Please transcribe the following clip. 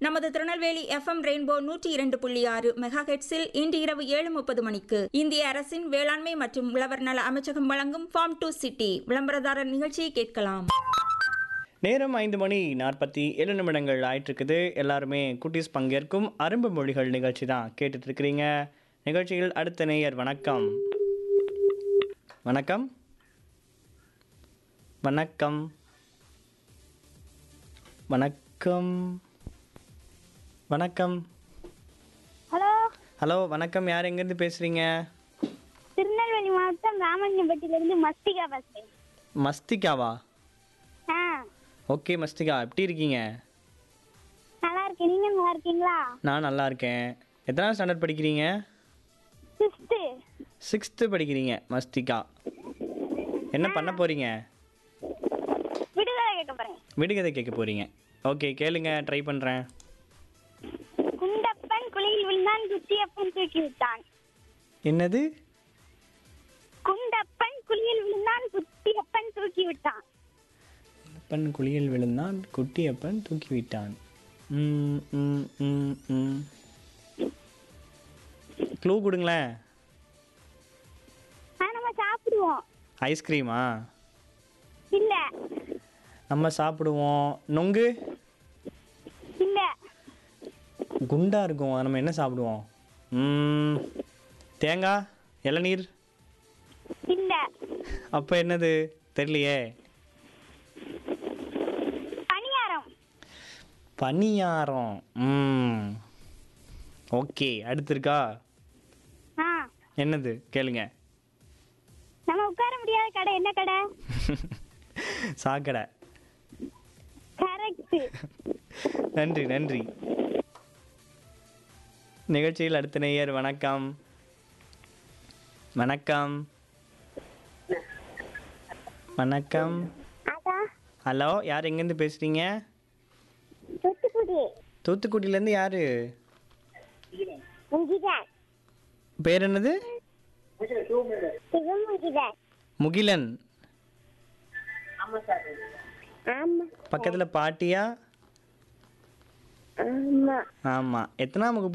நமது Tirunelveli FM rainbow நூற்றி இரண்டு புள்ளி ஆறு மெகா ஹெட்ஸில் இன்று இரவு ஏழு முப்பது மணிக்கு இந்திய அரசின் வேளாண்மை மற்றும் உழவர் நல அமைச்சகம் வழங்கும் ஃபார்ம் டு சிட்டி விளம்பரதாரர் நிகழ்ச்சியை கேட்கலாம் நேரம் ஐந்து மணி நாற்பத்தி ஏழு நிமிடங்கள் ஆயிட்டிருக்குது எல்லாருமே குட்டீஸ் பங்கேற்கும் அரும்பு மொழிகள் நிகழ்ச்சி தான் கேட்டுட்டு இருக்கிறீங்க நிகழ்ச்சியில் அடுத்த நேயர் வணக்கம் வணக்கம் வணக்கம் வணக்கம் வணக்கம் ஹலோ ஹலோ வணக்கம் யார் எங்கேருந்து பேசுகிறீங்க திருநெல்வேலி மாவட்டம் ராமலிங்கப்பட்டியிலிருந்து மஸ்திகா பேசுறேன் மஸ்திகாவா ஆ ஓகே மஸ்திகா எப்படி இருக்கீங்க நல்லா இருக்கேன் நீங்க நல்லா இருக்கீங்களா நான் நல்லா இருக்கேன் எத்தனாவது ஸ்டாண்டர்ட் படிக்கிறீங்க சிஸ்து சிக்ஸ்த்து படிக்கிறீங்க மஸ்திகா என்ன பண்ண போகிறீங்க விடுதலை கேட்க போறேன் விடுகதை கேட்க போகிறீங்க ஓகே கேளுங்க ட்ரை பண்ணுறேன் குண்டப்பன் குழியில் விழுந்தான் குத்தியப்பன் தூக்கி விட்டான் என்னது குண்டப்பன் குழியில் விழுந்தான் குத்தியப்பன் தூக்கி விட்டான் அப்பன் குளியல் விழுந்தான் குட்டியப்பன் தூக்கி விட்டான் ம், ம், ம், ம். க்ளூ கொடுங்களேன் ஆ நம்ம சாப்பிடுவோம் ஐஸ்கிரீமா இல்ல நம்ம சாப்பிடுவோம் நொங்கு இல்ல குண்டா இருக்கும் அது நம்ம என்ன சாப்பிடுவோம் ம், தேங்காய் இளநீர் இல்ல அப்போ என்னது தெரியலையே பணியாரம் பனியாரம் ம் ஓகே அடுத்து இருக்கா ஆ என்னது கேளுங்க நம்ம உட்கார முடியாத கடை என்ன கடை சாக்கடை கரெக்ட் நன்றி நன்றி நிகழ்ச்சியில் அடுத்த நேயர் வணக்கம் வணக்கம் வணக்கம் அதான் ஹலோ யார் எங்கேருந்து பேசுகிறீங்க தூத்துக்குடி தூத்துக்குடியிலேருந்து யார் முகிதன் பேர் என்னது சிவமுகிதன் முகிலன் ஆமா பக்கத்தில் பாட்டியா ஆமா ஆமாம் எத்தனாம் வகுப்பு